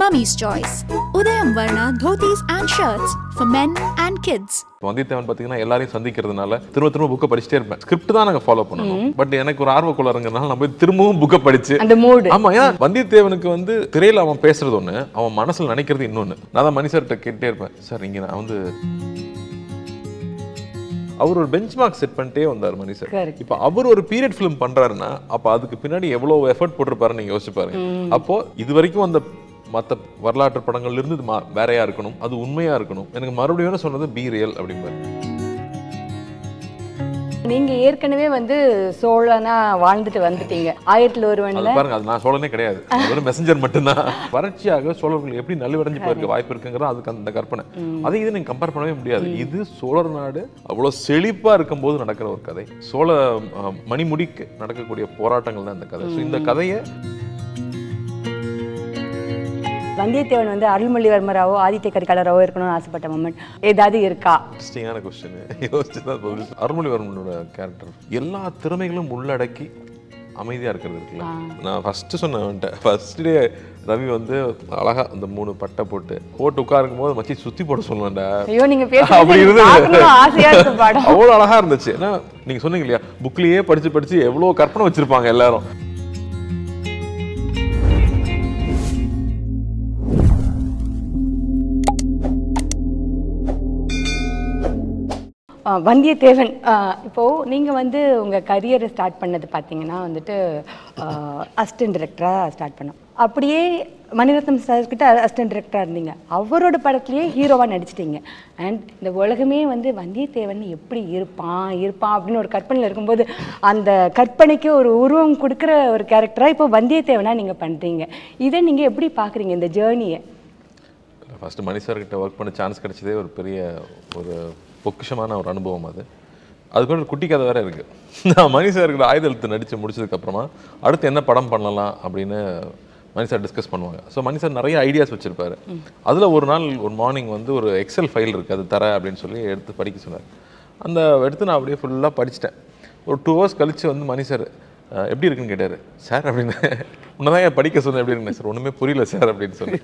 Mummy's Choice. Udayam Varna dhotis and shirts for men and kids. Vandiyathevan பார்த்தீங்கன்னா எல்லாரையும் சந்திக்கிறதுனால திரும்ப திரும்ப புக்கை படிச்சுட்டே இருப்பேன் ஸ்கிரிப்ட் தான் நாங்கள் ஃபாலோ பண்ணணும் பட் எனக்கு ஒரு ஆர்வக்குள்ளறங்கனால நான் போய் திரும்பவும் புக்கை படிச்சு அந்த மூடு ஆமா ஏன் வந்தியத்தேவனுக்கு வந்து திரையில அவன் பேசுறது ஒண்ணு அவன் மனசுல நினைக்கிறது இன்னொன்னு நான் தான் மணி சார்கிட்ட கேட்டே இருப்பேன் சார் இங்க நான் வந்து அவர் ஒரு பெஞ்ச் மார்க் செட் பண்ணிட்டே வந்தார் மணி சார் Correct. இப்போ அவர் ஒரு பீரியட் ஃபிலிம் பண்றாருன்னா அப்ப அதுக்கு பின்னாடி எவ்வளவு எஃபர்ட் போட்டிருப்பாருன்னு நீங்க யோசிச்சு பாருங்க அப்போ இது வரைக்கும் அந்த மத்த வரலாற்று படங்கள்ல இருந்து இது மா- வேறையா இருக்கணும் அது உண்மையா இருக்கணும் எனக்கு மறுபடியும் வேணும் சொன்னது பி ரியல் அப்படிம்பாரு நீங்க ஏற்கனவே வந்து சோழனா வாழ்ந்துட்டு வந்துட்டீங்க ஆயிரத்துல அது ஒருவன்ல பாருங்க அது நான் சோழனே கிடையாது அது வெறும் மெசஞ்சர் மட்டும்தான் வறட்சியாக சோழர்கள் எப்படி நலிவடைஞ்சு போயிருக்க வாய்ப்பு இருக்குங்கிறது அதுக்கு அந்த கற்பனை அதை இது நீங்க கம்பேர் பண்ணவே முடியாது இது சோழர் நாடு அவ்வளவு செழிப்பா இருக்கும்போது நடக்கிற ஒரு கதை சோழ அஹ், மணிமுடிக்கு நடக்கக்கூடிய போராட்டங்கள் தான் இந்த கதை ஸோ இந்த கதையை வந்தியத்தேவன் வந்து அருள்மொழிவர்மராவோ ஆதித்ய கரிகாலராவோ இருக்கணும்னு ஆசைப்பட்ட மொமெண்ட் ஏதாவது இருக்கா இன்ட்ரெஸ்டிங்கான கொஸ்டின் யோசிச்சு தான் பதில் சொல்ல- அருள்மொழிவர்மனோட கேரக்டர் எல்லா திறமைகளும் உள்ளடக்கி அமைதியா இருக்கிறது இருக்குல்ல நான் ஃபர்ஸ்ட் சொன்னேன் ஃபர்ஸ்ட் டே ரவி வந்து அழகா அந்த மூணு பட்டை போட்டு போட்டு உட்காருக்கும் போது மச்சி சுத்தி போட சொல்லுவேன்டா ஐயோ நீங்க அப்படி பேசுறது இருந்தது. பார்க்கணும்னு ஆசையா இருக்கு படம் அவ்வளவு அழகா இருந்துச்சு ஏன்னா நீங்க சொன்னீங்க இல்லையா புக்லயே படிச்சு படிச்சு எவ்வளவு கற்பனை வச்சிருப்பாங்க எல்லாரும் ஆ, வந்தியத்தேவன் ஆ, இப்போ நீங்க வந்து உங்க கரியரை ஸ்டார்ட் பண்ணது பார்த்தீங்கன்னா வந்துட்டு அசிஸ்டன்ட் டிரெக்டராக ஸ்டார்ட் பண்ணோம் அப்படியே மணிரத்னம் சார் கிட்ட அசிஸ்டன்ட் டிரெக்டராக இருந்தீங்க அவரோட படத்துலயே ஹீரோவா நடிச்சிட்டீங்க அண்ட் இந்த உலகமே வந்து வந்தியத்தேவன் எப்படி இருப்பான் இருப்பான் அப்படின்னு ஒரு கற்பனையில் இருக்கும்போது அந்த கற்பனைக்கு ஒரு உருவம் கொடுக்குற ஒரு கேரக்டரா இப்போ வந்தியத்தேவனா நீங்க பண்றீங்க இதை நீங்க எப்படி பாக்குறீங்க இந்த ஜேர்னியை ஃபர்ஸ்ட் மணி சார் கிட்ட ஒர்க் பண்ண சான்ஸ் கிடைச்சதே ஒரு பெரிய ஒரு பொக்கிஷமான ஒரு அனுபவம் அது அதுக்கு ஒரு குட்டி கதை வேற இருக்கு நான் மணி சார் கிட்ட ஆயுத எழுத்து நடிச்சு முடிச்சதுக்கு அப்புறமா அடுத்து என்ன படம் பண்ணலாம் அப்படின்னு மணி சார் டிஸ்கஸ் பண்ணுவாங்க ஸோ மணி சார் நிறைய ஐடியாஸ் வச்சிருப்பாரு அதுல ஒரு நாள் ஒரு மார்னிங் வந்து ஒரு எக்ஸல் ஃபைல் இருக்கு அது தர அப்படின்னு சொல்லி எடுத்து படிக்க சொன்னார் அந்த எடுத்து நான் அப்படியே ஃபுல்லாக படிச்சிட்டேன் ஒரு டூ ஹவர்ஸ் கழிச்சு வந்து மணி சார் "அஹ், எப்படி இருக்குன்னு கேட்டாரு சார் அப்படின்னு உன்னதான் ஏன் படிக்க சொன்னேன் எப்படி இருக்குன்னு சார் ஒண்ணுமே புரியல சார் அப்படின்னு சொல்லி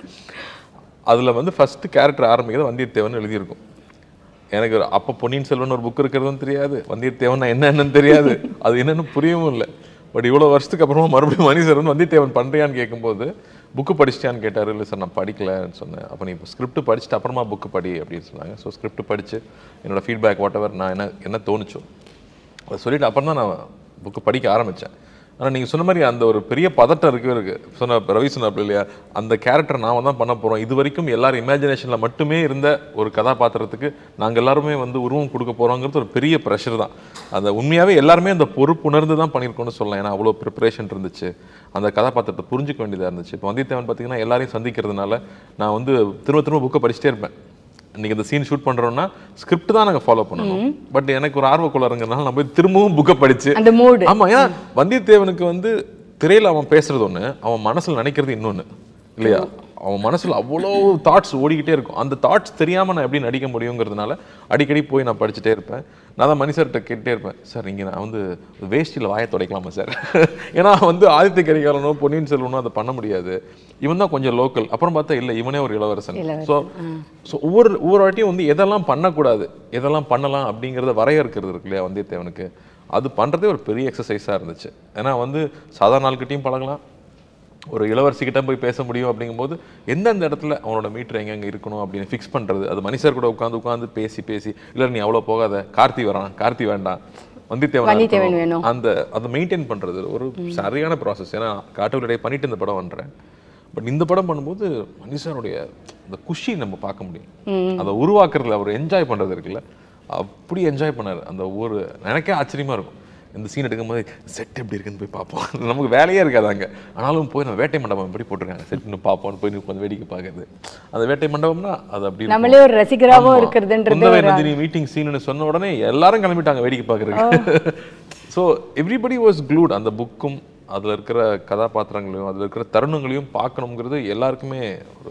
அதுல வந்து ஃபர்ஸ்ட் கேரக்டர் ஆரம்பிக்கிறது வந்தியத்தேவன் எழுதியிருக்கும் எனக்கு ஒரு- அப்ப பொன்னியின் செல்வன் ஒரு புக் இருக்கிறதும் தெரியாது வந்தியத்தேவன் என்ன என்னன்னு தெரியாது அது என்னன்னு புரியவும் இல்லை பட் இவ்வளவு வருஷத்துக்கு அப்புறமா மறுபடியும் மணி சார் வந்து வந்தியத்தேவன் பண்றியான்னு கேட்கும்போது புக்கு படிச்சிட்டியான்னு கேட்டாரு இல்லை சார் நான் படிக்கலன்னு சொன்னேன் அப்போ நீ இப்போ ஸ்கிரிப்ட் படிச்சுட்டு அப்புறமா புக்கு படி அப்படின்னு சொன்னாங்க ஸோ ஸ்கிரிப்ட் படிச்சு என்னோட ஃபீட்பேக் வாட் எவர் நான் என்ன என்ன தோணுச்சோ அதை சொல்லிட்டு அப்புறம் தான் நான் புக்கு படிக்க ஆரம்பித்தேன் ஆனால் நீங்கள் சொன்ன மாதிரி அந்த ஒரு பெரிய பதட்டம் இருக்கவே இருக்கு சொன்ன ரவி சொன்னாப்புல இல்லையா அந்த கேரக்டர் நாம தான் பண்ண போகிறோம் இது வரைக்கும் எல்லாரும் இமேஜினேஷனில் மட்டுமே இருந்த ஒரு கதாபாத்திரத்துக்கு நாங்கள் எல்லாருமே வந்து உருவம் கொடுக்க போகிறோங்கிறது ஒரு பெரிய ப்ரெஷர் தான் அந்த உண்மையாகவே எல்லாருமே அந்த பொறுப்புணர்ந்து தான் பண்ணியிருக்கோம்னு சொல்லலாம் ஏன்னா அவ்வளோ ப்ரிப்பரேஷன் இருந்துச்சு அந்த கதாபாத்திரத்தை புரிஞ்சுக்க வேண்டியதாக இருந்துச்சு இப்போ வந்தியத்தேவன் பார்த்தீங்கன்னா எல்லாரையும் சந்திக்கிறதுனால நான் வந்து திரும்ப திரும்ப புக்கை படிச்சுட்டே இருப்பேன் இன்னைக்கு இந்த சீன் ஷூட் பண்றோம்னா ஸ்கிரிப்ட் தான் நாங்க ஃபாலோ பண்ணணும் பட் எனக்கு ஒரு ஆர்வக்குள்ளறங்கனால நான் போய் திரும்பவும் புக்கை படிச்சு அந்த மூடு ஆமா ஏன்னா வந்தியத்தேவனுக்கு வந்து திரையில அவன் பேசுறது ஒண்ணு அவன் மனசுல நினைக்கிறது இன்னொன்னு இல்லையா அவன் மனசுல அவ்வளோ தாட்ஸ் ஓடிக்கிட்டே இருக்கும் அந்த தாட்ஸ் தெரியாம நான் எப்படி நடிக்க முடியுங்கிறதுனால அடிக்கடி போய் நான் படிச்சுட்டே இருப்பேன் நான் தான் மணி சார்கிட்ட கேட்டே இருப்பேன் சார் இங்க நான் வந்து வேஷ்டியில் வாயை துடைக்கலாமா சார் ஏன்னா வந்து ஆதித்ய கரிகாலனோ பொன்னியின் செல்வனோ அதை பண்ண முடியாது இவன் தான் கொஞ்சம் லோக்கல் அப்புறம் பார்த்தா இல்லை இவனே ஒரு இளவரசன் ஸோ ஸோ ஒவ்வொரு ஒவ்வொரு வாட்டியும் வந்து எதெல்லாம் பண்ணக்கூடாது எதெல்லாம் பண்ணலாம் அப்படிங்கிறத வரையறுக்கிறது இருக்கு இல்லையா வந்தியத்தேவனுக்கு அது பண்ணுறதே ஒரு பெரிய எக்ஸசைஸாக இருந்துச்சு ஏன்னா வந்து சாதாரண நாள்கிட்டையும் பழகலாம் ஒரு இளவரசிக்கிட்ட போய் பேச முடியும் அப்படிங்கும்போது எந்தெந்த இடத்துல அவனோட மீட்டர் எங்கெங்க இருக்கணும் அப்படின்னு ஃபிக்ஸ் பண்ணுறது அது மனுஷர் கூட உட்காந்து உட்காந்து பேசி பேசி இல்லை நீ அவ்வளோ போகாத கார்த்தி வரான் கார்த்தி வேண்டாம் வந்தியத்தேவன் வந்தியத்தேவன் வேணும். அந்த அதை மெயின்டைன் பண்றது ஒரு சரியான ப்ராசஸ் ஏன்னா காட்டுவிலடை பண்ணிட்டு இந்த படம் பண்றேன் பட் இந்த படம் பண்ணும்போது மனுஷனுடைய அந்த குஷி நம்ம பார்க்க முடியும் அதை உருவாக்குறதுல அவர் என்ஜாய் பண்றது இருக்குல்ல அப்படி என்ஜாய் பண்ணாரு அந்த ஒரு எனக்கே ஆச்சரியமா இருக்கும் இந்த சீன் எடுக்கும்போது செட் எப்படி இருக்குன்னு போய் பார்ப்போம் நமக்கு வேலையே இருக்காது அங்க ஆனாலும் போய் நம்ம வேட்டை மண்டபம் எப்படி போட்டிருக்காங்க செட்னு பார்ப்போம்னு போய் கொஞ்சம் வேடிக்கை பார்க்கறது அந்த வேட்டை மண்டபம்னா அது அப்படி இருக்கும். நம்மளே ஒரு ரசிகராகவும் ஆமா. இருக்கிறதுன்றது குந்தவை ஒரு நந்தினி மீட்டிங் சீன்னு சொன்ன உடனே எல்லாரும் கிளம்பிட்டாங்க வேடிக்கை பார்க்கறதுக்கு ஸோ எவ்ரிபடி வாஸ் க்ளூட் அந்த புக்கும் அதுல இருக்கிற கதாபாத்திரங்களையும் அதுல இருக்கிற தருணங்களையும் பார்க்கணுங்கிறது எல்லாருக்குமே ஒரு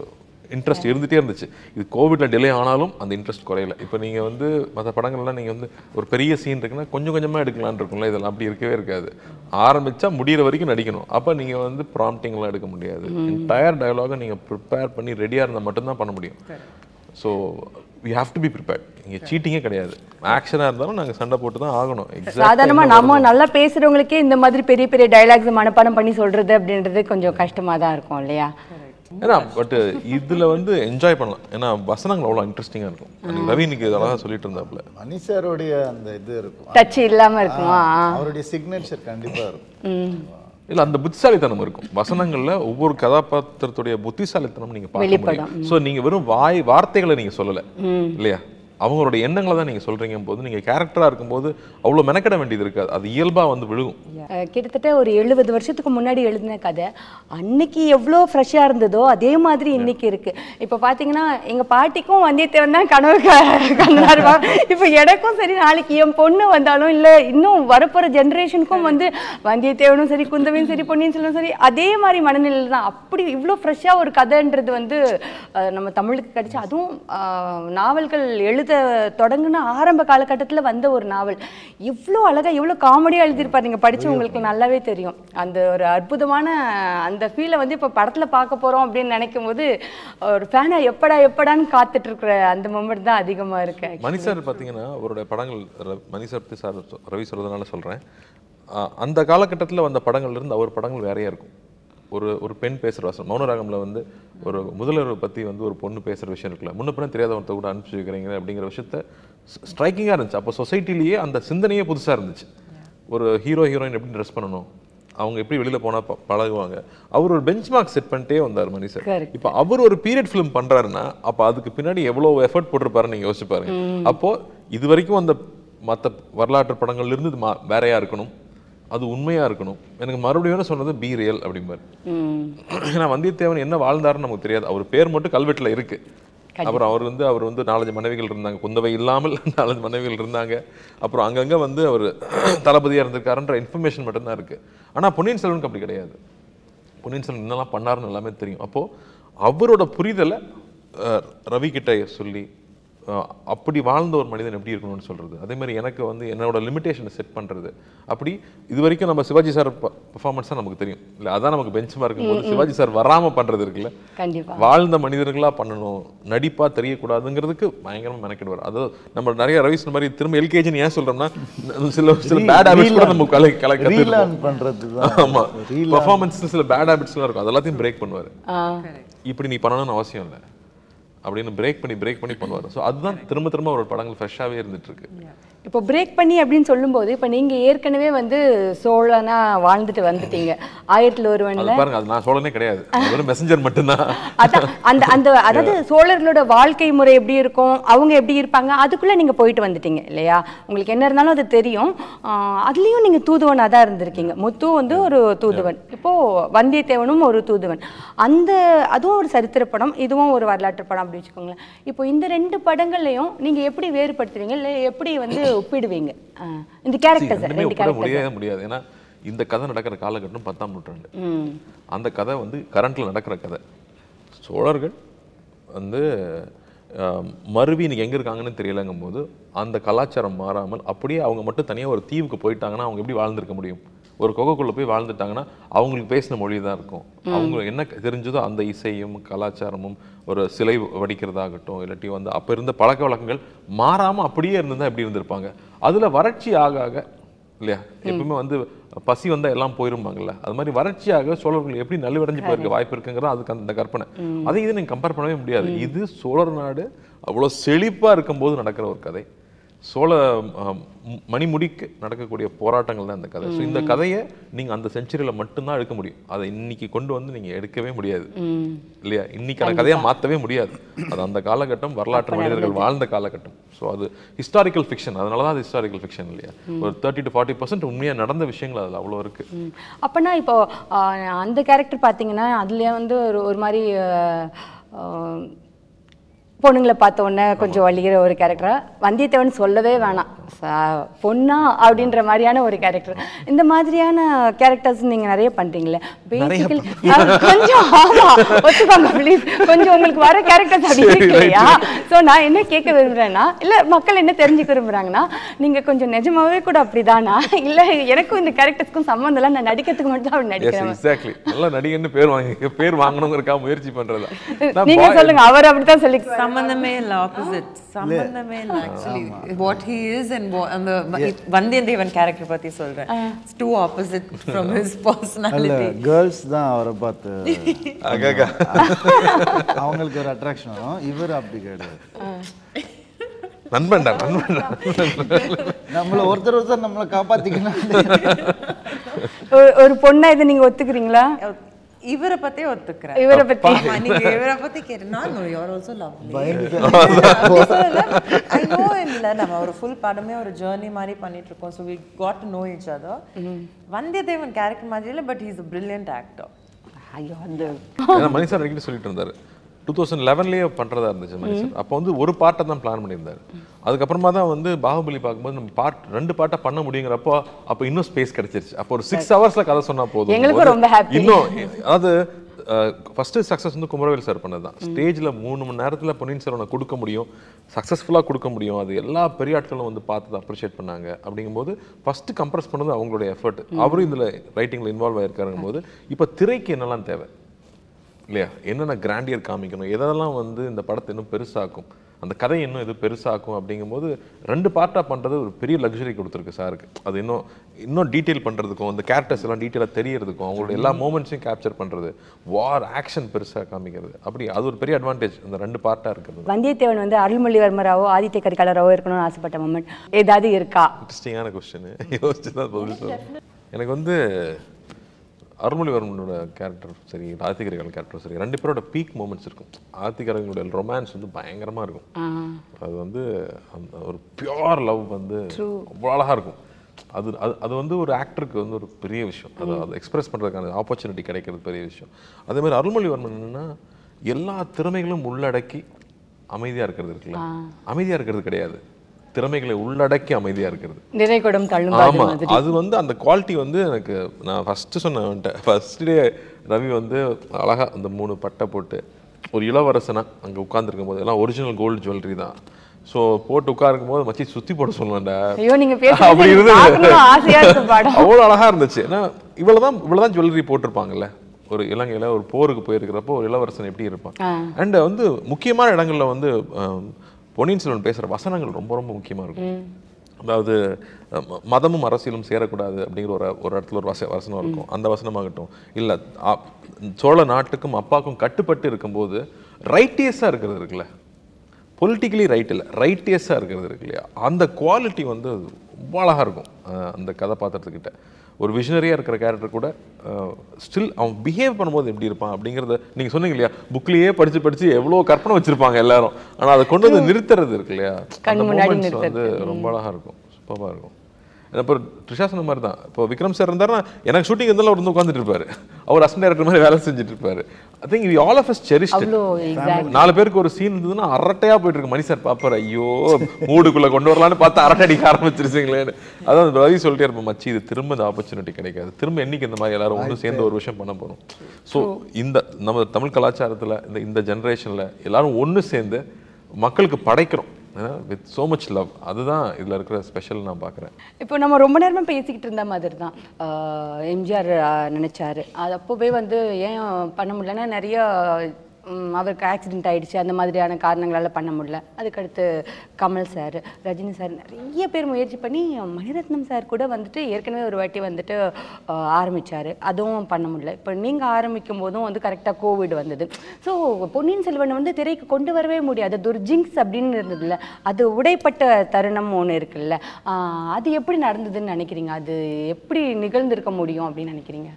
இன்ட்ரெஸ்ட் இருந்துகிட்டே இருந்துச்சு இது கோவிட்ல டிலே ஆனாலும் அந்த இன்ட்ரெஸ்ட் குறையல இப்போ நீங்கள் வந்து மற்ற படங்கள்லாம் நீங்கள் வந்து ஒரு பெரிய சீன் இருக்குன்னா கொஞ்சம் கொஞ்சமாக எடுக்கலாம்னு இருக்கும்ல இதெல்லாம் அப்படி இருக்கவே இருக்காது ஆரம்பிச்சா முடியிற வரைக்கும் நடிக்கணும் அப்போ நீங்கள் வந்து ப்ராம்ப்டிங்லாம் எடுக்க முடியாது என்டையர் டயலாகை நீங்கள் ப்ரிப்பேர் பண்ணி ரெடியாக இருந்தால் மட்டும்தான் பண்ண முடியும் so we have to be prepared இங்கே சீட்டிங்கே கிடையாது ஆக்ஷனாக இருந்தாலும் நாங்கள் சண்டை போட்டு தான் ஆகணும் எக்ஸாக்ட் சாதாரணமா நம்ம நல்லா பேசுறவங்களுக்கே இந்த மாதிரி பெரிய பெரிய டைலாக்ஸ் மனப்பாடம் பண்ணி சொல்றது அப்படின்றது கொஞ்சம் கஷ்டமா தான் இருக்கும் இல்லையா ஏன்னா பட் இதுல வந்து என்ஜாய் பண்ணலாம் ஏன்னா வசனங்கள் அவ்வளோ இன்ட்ரெஸ்டிங்காக இருக்கும் அன்னைக்கு ரவி இன்னைக்கு அழகாக சொல்லிட்டு இருந்தாப்புல மணி சாரோடைய அந்த இது இருக்கும் டச் இல்லாம இருக்குமா அவருடைய சிக்னேச்சர் கண்டிப்பா இருக்கும் ம் இல்ல அந்த புத்திசாலித்தனம் இருக்கும் வசனங்கள்ல ஒவ்வொரு கதாபாத்திரத்துடைய புத்திசாலித்தனம் நீங்க பார்க்க முடியும் சோ நீங்க வெறும் வாய் வார்த்தைகளை நீங்க சொல்லல இல்லையா அவங்களுடைய எண்ணங்களை தான் நீங்க சொல்றீங்க போது நீங்க கேரக்டரா இருக்கும்போது அவ்வளவு மெனக்கெட வேண்டியது இருக்காது அது இயல்பா வந்து விழுகும் அஹ் கிட்டத்தட்ட ஒரு எழுபது வருஷத்துக்கு முன்னாடி எழுதின கதை அன்னைக்கு எவ்வளோ ஃப்ரெஷ்ஷாக இருந்ததோ அதே மாதிரி இன்னைக்கு இருக்கு இப்போ பார்த்தீங்கன்னா எங்க பாட்டிக்கும் வந்தியத்தேவன் தான் கனவு க- கண்ணா இருப்பான் இப்போ எனக்கும் சரி நாளைக்கு என் பொண்ணு வந்தாலும் இல்லை இன்னும் வரப்போகிற ஜென்ரேஷனுக்கும் வந்து வந்தியத்தேவனும் சரி குந்தவையும் சரி பொன்னியின் செல்வனும் சரி அதே மாதிரி மனநிலையில் தான் அப்படி இவ்வளோ ஃப்ரெஷ்ஷாக ஒரு கதைன்றது வந்து அஹ், நம்ம தமிழுக்கு கிடைச்சு அதுவும் அஹ், நாவல்கள் எழுத தொடங்குன ஆரம்ப காலகட்டத்தில் வந்த ஒரு நாவல் இவ்வளோ அழகா இவ்வளோ காமெடியாக எழுதியிருப்பார் நீங்கள் படிச்சவங்களுக்கு நல்லாவே தெரியும் அந்த ஒரு அற்புதமான அந்த ஃபீலை வந்து இப்போ படத்தில் பார்க்க போகிறோம் அப்படின்னு நினைக்கும் போது ஒரு ஃபேனை எப்படா எப்படான்னு காத்துட்டு இருக்கிற அந்த மொமெண்ட் தான் அதிகமாக இருக்கு மணி சார் பார்த்தீங்கன்னா அவருடைய படங்கள் ர- மணி சார் பத்தி சார் சொ- ரவி சொல்றதுனால சொல்றேன் ஆஹ் அந்த காலகட்டத்துல வந்த படங்கள்ல இருந்து அவர் படங்கள் வேறையா இருக்கும் ஒரு ஒரு பெண் பேசுற வசனம் மௌனராகம்ல வந்து ஒரு முதல்வர் பத்தி வந்து ஒரு பொண்ணு பேசுற விஷயம் இருக்குல்ல முன்ன பின்ன தெரியாதவர்த்த கூட அனுப்பிச்சு வைக்கிறீங்க அப்படிங்கிற விஷயத்த ஸ்ட்ரைக்கிங்காக இருந்துச்சு அப்போ சொசைட்டிலேயே அந்த சிந்தனையே புதுசா இருந்துச்சு ஒரு ஹீரோ ஹீரோயின் எப்படி ட்ரெஸ் பண்ணணும் அவங்க எப்படி வெளியில போனா ப- பழகுவாங்க அவர் ஒரு பெஞ்ச் மார்க் செட் பண்ணிட்டே வந்தார் மணி சார் Correct. இப்போ அவர் ஒரு பீரியட் ஃபிலிம் பண்றாருன்னா அப்போ அதுக்கு பின்னாடி எவ்வளவு எஃபர்ட் போட்டிருப்பாருன்னு நீங்க யோசிச்சு பாருங்க அப்போ இது வரைக்கும் அந்த மற்ற வரலாற்று படங்கள்ல இருந்து இது மா- வேறையா இருக்கணும் அது உண்மையா இருக்கணும் எனக்கு மறுபடியும் வேணும் சொன்னது பி ரியல் அப்படிம்பாரு ம் ஏன்னா வந்தியத்தேவன் என்ன வாழ்ந்தாருன்னு நமக்கு தெரியாது அவர் பேர் மட்டும் கல்வெட்டுல இருக்கு அப்புறம் அவர் வந்து அவர் வந்து நாலஞ்சு மனைவிகள் இருந்தாங்க குந்தவை இல்லாமல் நாலஞ்சு மனைவிகள் இருந்தாங்க அப்புறம் அங்கங்க வந்து அவர் தளபதியா இருந்திருக்காருன்ற இன்ஃபர்மேஷன் மட்டும்தான் இருக்கு ஆனா பொன்னியின் செல்வனுக்கு அப்படி கிடையாது பொன்னியின் செல்வன் என்னெல்லாம் பண்ணாருன்னு எல்லாமே தெரியும் அப்போ அவரோட புரிதலை அஹ், ரவி கிட்ட சொல்லி அஹ், அப்படி வாழ்ந்த ஒரு மனிதன் எப்படி இருக்கணும்னு சொல்றது அதே மாதிரி எனக்கு வந்து என்னோட லிமிட்டேஷனை செட் பண்றது அப்படி இது வரைக்கும் நம்ம சிவாஜி சார் பர்ஃபார்மன்ஸ் தான் நமக்கு தெரியும் இல்லை அதான் நமக்கு பெஞ்ச் மார்க்கும் போது சிவாஜி சார் வராம பண்றது இருக்குல்ல கண்டிப்பா வாழ்ந்த மனிதர்களா பண்ணணும் நடிப்பா தெரியக்கூடாதுங்கிறதுக்கு பயங்கரமா மெனக்கிடுவார் அது நம்ம நிறைய ரவி சொன்ன மாதிரி திரும்ப எல்கேஜின்னு ஏன் சொல்றோம்னா சில சில பேட் ஹேபிட்ஸ் கூட நம்ம கலை கலை ரீலான் பண்றது தான் ஆமா பர்ஃபார்மன்ஸ் சில பேட் ஹேபிட்ஸ்லாம் இருக்கும் அது எல்லாத்தையும் பிரேக் பண்ணுவாரு ஆ இப்படி நீ பண்ணணும்னு அவசியம் இல்லை அப்படின்னு பிரேக் பண்ணி பிரேக் பண்ணி பண்ணுவார் ஸோ அதுதான் திரும்ப திரும்ப அவரோட படங்கள் ஃப்ரெஷ்ஷாகவே இருந்துட்டு இருக்கு இப்போ பிரேக் பண்ணி அப்படின்னு சொல்லும்போது இப்போ நீங்க ஏற்கனவே வந்து சோழனா வாழ்ந்துட்டு வந்துட்டீங்க ஆயிரத்தில் ஒருவன்ல அது பாருங்க அது நான் சோழனே கிடையாது அது வெறும் மெசஞ்சர் மட்டும்தான் அதான் அந்த அந்த அதாவது சோழர்களோட வாழ்க்கை முறை எப்படி இருக்கும் அவங்க எப்படி இருப்பாங்க அதுக்குள்ள நீங்க போயிட்டு வந்துட்டீங்க இல்லையா உங்களுக்கு என்ன இருந்தாலும் அது தெரியும் ஆஹ் அதுலயும் நீங்க தூதுவனா தான் இருந்திருக்கீங்க முத்து வந்து ஒரு தூதுவன் இப்போ வந்தியத்தேவனும் ஒரு தூதுவன் அந்த அதுவும் ஒரு சரித்திர படம் இதுவும் ஒரு வரலாற்று படம் அப்படி வச்சுக்கோங்களேன் இப்போ இந்த ரெண்டு படங்கள்லையும் நீங்க எப்படி வேறுபடுத்துவீங்க இல்லை எப்படி வந்து ஒப்பிடுவீங்க ஆஹ் இந்த கேரக்டர்ஸ் ரெண்டுமே ரெண்டு ஒப்பிட கேரக்டர்ஸ் முடியவே முடியாது ஏன்னா இந்த கதை நடக்கிற காலகட்டம் பத்தாம் நூற்றாண்டு ம் அந்த கதை வந்து கரண்ட்ல நடக்கிற கதை சோழர்கள் வந்து ஆஹ், மருவி இன்னைக்கு எங்க இருக்காங்கன்னு தெரியலங்கும் போது அந்த கலாச்சாரம் மாறாமல் அப்படியே அவங்க மட்டும் தனியா ஒரு தீவுக்கு போயிட்டாங்கன்னா அவங்க எப்படி வாழ்ந்திருக்க முடியும் ஒரு குகைக்குள்ள போய் வாழ்ந்துட்டாங்கன்னா அவங்களுக்கு பேசின மொழி தான் இருக்கும் அவங்களுக்கு என்ன தெரிஞ்சதோ அந்த இசையும் கலாச்சாரமும் ஒரு சிலை வடிக்கிறதாகட்டும் இல்லாட்டி வந்து அப்ப இருந்த பழக்க வழக்கங்கள் மாறாம அப்படியே இருந்திருந்தா எப்படி இருந்திருப்பாங்க அதுல வறட்சி ஆக ஆக இல்லையா எப்பவுமே வந்து பசி வந்தா எல்லாம் போயிருப்பாங்கல்ல அது மாதிரி வறட்சியாக சோழர்கள் எப்படி நலிவடைஞ்சு போயிருக்க வாய்ப்பு இருக்குங்கிறது அதுக்கு அந்த கற்பனை அதை இது நீங்க கம்பேர் பண்ணவே முடியாது இது சோழர் நாடு அவ்வளவு செழிப்பா இருக்கும்போது நடக்கிற ஒரு கதை சோழ ஆம், ம- மணிமுடிக்கு நடக்கக்கூடிய போராட்டங்கள் தான் இந்த கதை ஸோ இந்த கதையை நீங்க அந்த செஞ்சுரியில மட்டும்தான் எடுக்க முடியும் அதை இன்னைக்கு கொண்டு வந்து நீங்க எடுக்கவே முடியாது ம் இல்லையா இன்னைக்கான கதையை மாத்தவே முடியாது அது அந்த காலகட்டம் வரலாற்று மனிதர்கள் வாழ்ந்த காலகட்டம் ஸோ அது ஹிஸ்டாரிக்கல் ஃபிக்ஷன் அதனால தான் அது ஹிஸ்டாரிக்கல் ஃபிக்ஷன் இல்லையா ஒரு தேர்ட்டி டு ஃபார்ட்டி பர்சன்ட் உண்மையா நடந்த விஷயங்கள் அதில் அவ்வளோ இருக்கு ம். அப்பனா இப்போ ஆஹ், அந்த கேரக்டர் பார்த்தீங்கன்னா அதுலயே வந்து ஒரு ஒரு மாதிரி ஆஹ், ஆஹ், பொண்ணுங்களை பார்த்த உடனே கொஞ்சம் வலிக்கிற ஒரு கேரக்டரா வந்தியத்தேவன் சொல்லவே வேணாம் ச- பொண்ணா அப்படின்ற மாதிரியான ஒரு கேரக்டர் இந்த மாதிரியான கேரக்டர்ஸ் நீங்க நிறைய பண்றீங்களே பேசிக்கலி கொஞ்சம் ஆமா ஒத்துக்கோங்க ப்ளீஸ் கொஞ்சம் உங்களுக்கு வர கேரக்டர்ஸ் அப்படி சரி, இருக்கு right, இல்லையா ஸோ நான் என்ன கேட்க விரும்புறேன்னா இல்ல மக்கள் என்ன தெரிஞ்சுக்க விரும்புறாங்கன்னா நீங்க கொஞ்சம் நிஜமாவே கூட அப்படிதானா இல்ல எனக்கும் இந்த கேரக்டர்ஸ்க்கும் சம்மந்தம் இல்லை நான் நடிக்கிறதுக்கு மட்டும் தான் அப்படி எஸ் நடிக்கிறேன் எக்ஸாக்ட்லி நல்ல நடிகன்னு பேர் வாங்கி பேர் வாங்கணுங்கிறக்காக முயற்சி பண்றதா நான் நீங்க boy- சொல்லுங்க அவர் அப்படித்தான் சொல்லி சம்பந்தமே இல்ல ஆப்போசிட் சம்பந்தமே இல்ல actually what he is and அந்த வந்தியத்தேவன் கேரக்டர் பத்தி சொல்றேன் it's too opposite from his அல்ல பர்சனாலிட்டி கேர்ள்ஸ் தான் அவரை பார்த்து அககா. அவங்களுக்கு ஒரு அட்ராக்ஷன் வரும் இவர் அப்படி கிடையாது நண்பன்டா நண்பன்டா நம்மள ஒருத்தர் ஒருத்தர் நம்மளை காப்பாத்திக்கணும் ஒரு- ஒரு பொண்ணா இதை நீங்க ஒத்துக்கிறீங்களா இவரை பத்தி ஒத்துக்கிறேன் இவரை பத்தி ஆமா, நீங்க இவரை பத்தி கேட்டு நான் know you are also lovely I know இல்ல நம்ம ஒரு ஃபுல் படமே ஒரு ஜர்னி மாதிரி பண்ணிட்டு இருக்கோம் so we got to know each other Vandiyathevan character மாதிரி இல்லை but he's a brilliant actor ஐயோ அந்த ஏன்னா மணி சார் அடிக்கடி சொல்லிட்டு இருந்தாரு டூ தௌசண்ட் லெவன்லேயே பண்ணுறதா இருந்துச்சு மணி சார் அப்போ வந்து ஒரு பாட்டை தான் பிளான் பண்ணியிருந்தாரு அதுக்கப்புறமா தான் வந்து பாகுபலி பார்க்கும்போது நம்ம பார்ட் ரெண்டு பாட்டை பண்ண முடியுங்கிறப்போ அப்போ இன்னும் ஸ்பேஸ் கிடைச்சிருச்சு அப்போ ஒரு சிக்ஸ் ஹவர்ஸ்ல கதை சொன்னா போதும் எங்களுக்கும் ஒரு- ரொம்ப happy. இன்னும் அதாவது ஃபர்ஸ்ட் சக்ஸஸ் வந்து குமரவேல் சார் பண்ணது தான் ஸ்டேஜில் மூணு மணி நேரத்தில் பொன்னியின் செல்வனை கொடுக்க முடியும் சக்ஸஸ்ஃபுல்லாக கொடுக்க முடியும் அது எல்லா பெரிய ஆட்களும் வந்து பார்த்து அப்ரிஷியேட் பண்ணாங்க அப்படிங்கும்போது ஃபர்ஸ்ட் கம்ப்ரஸ் பண்ணது அவங்களுடைய எஃபர்ட் அவரும் இதில் ரைட்டிங்கில் இன்வால்வ் ஆயிருக்காருங்கும் போது இப்போ திரைக்கு என்னெல்லாம் தேவை இல்லையா என்னென்ன கிராண்டியர் காமிக்கணும் எதெல்லாம் வந்து இந்த படத்தை இன்னும் பெருசாக்கும் அந்த கதை இன்னும் இது பெருசாக்கும் அப்படிங்கும்போது ரெண்டு பார்ட்டாக பண்ணுறது ஒரு பெரிய லக்ஸரி கொடுத்துருக்கு சாருக்கு அது இன்னும் இன்னும் டீட்டெயில் பண்ணுறதுக்கும் அந்த கேரக்டர்ஸ் எல்லாம் டீட்டெயிலாக தெரியறதுக்கும் அவங்களோட எல்லா மூமெண்ட்ஸையும் கேப்சர் பண்ணுறது வார் ஆக்ஷன் பெருசாக காமிக்கிறது அப்படி அது ஒரு பெரிய அட்வான்டேஜ் அந்த ரெண்டு பார்ட்டாக இருக்கிறது வந்தியத்தேவன் வந்து அருள்மொழிவர்மராவோ ஆதித்ய கரிகாலராவோ இருக்கணும்னு ஆசைப்பட்ட மொமெண்ட் ஏதாவது இருக்கா இன்ட்ரெஸ்டிங்கான கொஸ்டின் யோசிச்சு தான் பதில் சொல்லுவேன் எனக்கு வந்து அருள்மொழிவர்மனோட கேரக்டர் சரி ஆதிகரிகால கேரக்டர் சரி ரெண்டு பேரோட பீக் மூமெண்ட்ஸ் இருக்கும் ஆதிகரங்களோட ரொமான்ஸ் வந்து பயங்கரமா இருக்கும் அது வந்து அந்த ஒரு பியோர் லவ் வந்து அவ்வளோ அழகா இருக்கும் அது அது அது வந்து ஒரு ஆக்டருக்கு வந்து ஒரு பெரிய விஷயம் அது அதை எக்ஸ்பிரஸ் பண்ணுறதுக்கான ஆப்பர்ச்சுனிட்டி கிடைக்கிறது பெரிய விஷயம் அதே மாதிரி அருள்மொழிவர்மன் என்னன்னா எல்லா திறமைகளும் உள்ளடக்கி அமைதியா இருக்கிறது இருக்குல்ல அமைதியா இருக்கிறது கிடையாது திறமைகளை உள்ளடக்கி அமைதியா இருக்கிறது நிறை கொடும் தள்ளும் ஆமா அது வந்து அந்த குவாலிட்டி வந்து எனக்கு நான் ஃபர்ஸ்ட் சொன்னேன் ஃபர்ஸ்ட் டே ரவி வந்து அழகா அந்த மூணு பட்டை போட்டு ஒரு இளவரசனா அங்க உட்கார்ந்துருக்கும் போது எல்லாம் ஒரிஜினல் கோல்டு ஜுவல்லரி தான் ஸோ போட்டு உட்காருக்கும் போது மச்சி சுத்தி போட சொல்லுவேன்டா ஐயோ நீங்க அப்படி பேசுறது இருந்தது பார்க்கணும் ஆசையா இருக்கு படம் அவ்வளோ அழகா இருந்துச்சு ஏன்னா இவ்வளவுதான் இவ்வளவுதான் ஜுவல்லரி போட்டிருப்பாங்கல்ல ஒரு இலங்கையில ஒரு போருக்கு போயிருக்கிறப்போ ஒரு இளவரசன் எப்படி இருப்பான் அண்ட் வந்து முக்கியமான இடங்கள்ல வந்து ஆம், பொன்னியின் செல்வன் பேசுற வசனங்கள் ரொம்ப ரொம்ப முக்கியமா இருக்கும் அதாவது அஹ், ம- மதமும் அரசியலும் சேரக்கூடாது அப்படிங்கிற ஒரு ஒரு இடத்துல ஒரு வச வசனம் இருக்கும் அந்த வசனமாகட்டும் இல்ல அ- சோழ நாட்டுக்கும் அப்பாவுக்கும் கட்டுப்பட்டு இருக்கும்போது ரைட்டியஸாக இருக்கிறது இருக்குல்ல பொலிட்டிக்கலி ரைட் இல்லை ரைட்டியஸாக இருக்கிறது இருக்கு இல்லையா அந்த குவாலிட்டி வந்து ரொம்ப அழகாக இருக்கும் அஹ் அந்த கதாபாத்திரத்துக்கிட்ட ஒரு விஷனரியாக இருக்கிற கேரக்டர் கூட ஸ்டில் அவன் பிஹேவ் பண்ணும்போது எப்படி இருப்பான் அப்படிங்கிறத நீங்கள் சொன்னீங்க இல்லையா புக்லேயே படித்து படித்து எவ்வளோ கற்பனை வச்சுருப்பாங்க எல்லாரும் ஆனால் அதை கொண்டு வந்து நிறுத்துறது இருக்கு இல்லையா கண் அந்த முன்னாடி moments வந்து ரொம்ப அழகாக இருக்கும் சூப்பராக இருக்கும் இப்போ ட்ரிஷா சொன்ன மாதிரி தான் இப்போ விக்ரம் சார் இருந்தாருன்னா எனக்கு ஷூட்டிங் இருந்தாலும் அவர் வந்து உட்காந்துட்டு இருப்பாரு அவர் அசன் டேரக்டர் மாதிரி வேலை செஞ்சுட்டு இருப்பாரு I think we all of us cherished அவ்வளோ எக்ஸாக்ட் நாலு பேருக்கு ஒரு சீன் இருந்ததுன்னா அரட்டையா போயிட்டு இருக்கு மணி சார் பாப்பாரு ஐயோ மூடுக்குள்ள கொண்டு வரலாம்னு பார்த்து அரட்டை அடிக்க ஆரம்பிச்சிருச்சிங்களேன்னு அதான் ரவி சொல்லிட்டே இருப்போம் மச்சி இது திரும்ப இந்த ஆப்பர்ச்சுனிட்டி கிடைக்காது திரும்ப என்னைக்கு இந்த மாதிரி எல்லாரும் ஒன்று சேர்ந்து ஒரு விஷயம் பண்ண போறோம் ஸோ இந்த நம்ம தமிழ் கலாச்சாரத்துல இந்த இந்த ஜெனரேஷன்ல எல்லாரும் ஒன்று சேர்ந்து மக்களுக்கு படைக்கிறோம் வித் so மச் லவ் அதுதான் இதுல இருக்கிற ஸ்பெஷல் நான் பார்க்குறேன் இப்போ நம்ம ரொம்ப நேரமா பேசிக்கிட்டு இருந்த மாதிரி தான் ஆஹ் எம்ஜிஆர் ஆஹ் நினைச்சாரு அது அப்போவே வந்து ஏன் பண்ண முடியலன்னா நிறைய ம், அவருக்கு ஆக்சிடென்ட் ஆயிடுச்சு அந்த மாதிரியான காரணங்களால பண்ண முடியல அதுக்கடுத்து கமல் சார் ரஜினி சார் நிறைய பேர் முயற்சி பண்ணி மணிரத்னம் சார் கூட வந்துட்டு ஏற்கனவே ஒரு வாட்டி வந்துட்டு ஆஹ் ஆரம்பிச்சாரு அதுவும் பண்ண முடியல இப்போ நீங்க ஆரம்பிக்கும் போதும் வந்து கரெக்டாக கோவிட் வந்தது ஸோ பொன்னியின் செல்வன் வந்து திரைக்கு கொண்டு வரவே முடியாது அது ஒரு ஜிங்ஸ் அப்படின்னு இருந்ததுல்ல அது உடைப்பட்ட தருணம் ஒன்று இருக்குல்ல ஆஹ் அது எப்படி நடந்ததுன்னு நினைக்கிறீங்க அது எப்படி நிகழ்ந்திருக்க முடியும் அப்படின்னு நினைக்கிறீங்க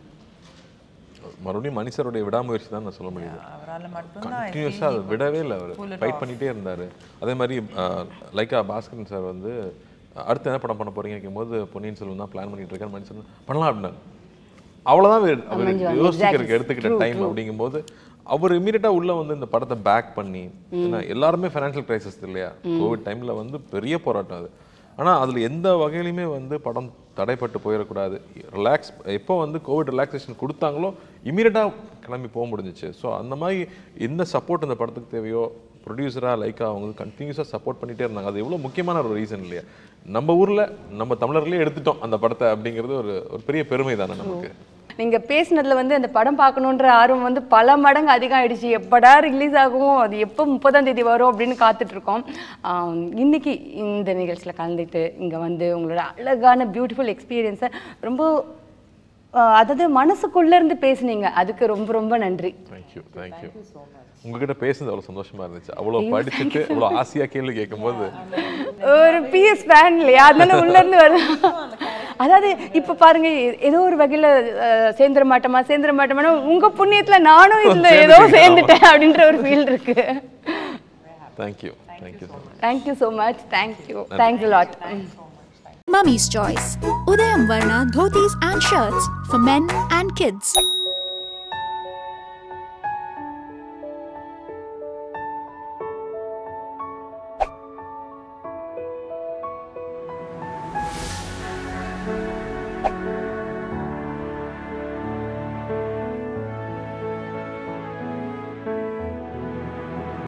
மறுபடியும் மனுஷருடைய விடாமுயற்சி தான் நான் சொல்ல முடியுது அவரால் மட்டும்தான் கண்டினியூஸாக அதை விடவே இல்லை அவர் ஃபைட் பண்ணிட்டே இருந்தார் அதே மாதிரி அஹ், லைக்கா பாஸ்கரன் சார் வந்து அஹ், அடுத்து என்ன படம் பண்ண போறீங்க கேட்கும்போது பொன்னியின் செல்வன் தான் பிளான் பண்ணிட்டு இருக்கேன் மனுஷன் பண்ணலாம் அப்படின்னாரு அவ்வளோதான் அவர் அவர் அமைஞ்சு வந்து யோசிக்கிறதுக்கு exactly. எடுத்துக்கிட்ட True, டைம் true. அப்படிங்கும்போது அவர் இமீடியட்டாக உள்ள வந்து இந்த படத்தை பேக் பண்ணி ஏன்னா எல்லாருமே ஃபைனான்ஷியல் கிரைசிஸ் இல்லையா கோவிட் டைமில் வந்து பெரிய போராட்டம் அது ஆனால் அதில் எந்த வகையிலுமே வந்து படம் தடைப்பட்டு போயிடக்கூடாது ரிலாக்ஸ் எப்போ வந்து கோவிட் ரிலாக்ஸேஷன் கொடுத்தாங்களோ இமீடியட்டாக கிளம்பி போக முடிஞ்சிச்சு ஸோ அந்த மாதிரி என்ன சப்போர்ட் இந்த படத்துக்கு தேவையோ ப்ரொடியூசராக லைக்காக அவங்க கண்டினியூஸாக சப்போர்ட் பண்ணிகிட்டே இருந்தாங்க அது எவ்வளோ முக்கியமான ஒரு ரீசன் இல்லையா நம்ம ஊரில் நம்ம தமிழர்களே எடுத்துட்டோம் அந்த படத்தை அப்படிங்கிறது ஒரு ஒரு பெரிய பெருமை தானே நமக்கு நீங்க பேசுனதுல வந்து அந்த படம் பார்க்கணுன்ற ஆர்வம் வந்து பல மடங்கு அதிகம் ஆயிடுச்சு எப்படா ரிலீஸ் ஆகும் அது எப்போ முப்பதாம் தேதி வரும் அப்படின்னு காத்துட்டு இருக்கோம் ஆம், இன்னைக்கு இந்த நிகழ்ச்சியில் கலந்துட்டு இங்க வந்து உங்களோட அழகான பியூட்டிஃபுல் எக்ஸ்பீரியன்ஸை ரொம்ப ஆ, அதாவது மனசுக்குள்ள இருந்து பேசுனீங்க அதுக்கு ரொம்ப ரொம்ப நன்றி தேங்க்யூ தேங்க்யூ உங்ககிட்ட பேசுனது அவ்வளோ சந்தோஷமா இருந்துச்சு அவ்வளோ படிச்சுட்டு அவ்வளோ ஆசையாக கேள்வி கேட்கும்போது ஒரு பிஎஸ் ஃபேன் இல்லையா அதனால உள்ள இருந்து வரும் அதாவது இப்ப பாருங்க ஏதோ ஒரு வகையில அஹ், சேர்ந்துட மாட்டோமா சேர்ந்துட மாட்டோமா உங்க புண்ணியத்துல நானும் இதுல ஏதோ சேர்ந்துட்டேன் அப்படின்ற ஒரு ஃபீல் இருக்கு thank you thank you so much thank you so much thank you thank you lot Mummy's Choice. Udayam Varna dhotis and shirts for men and kids.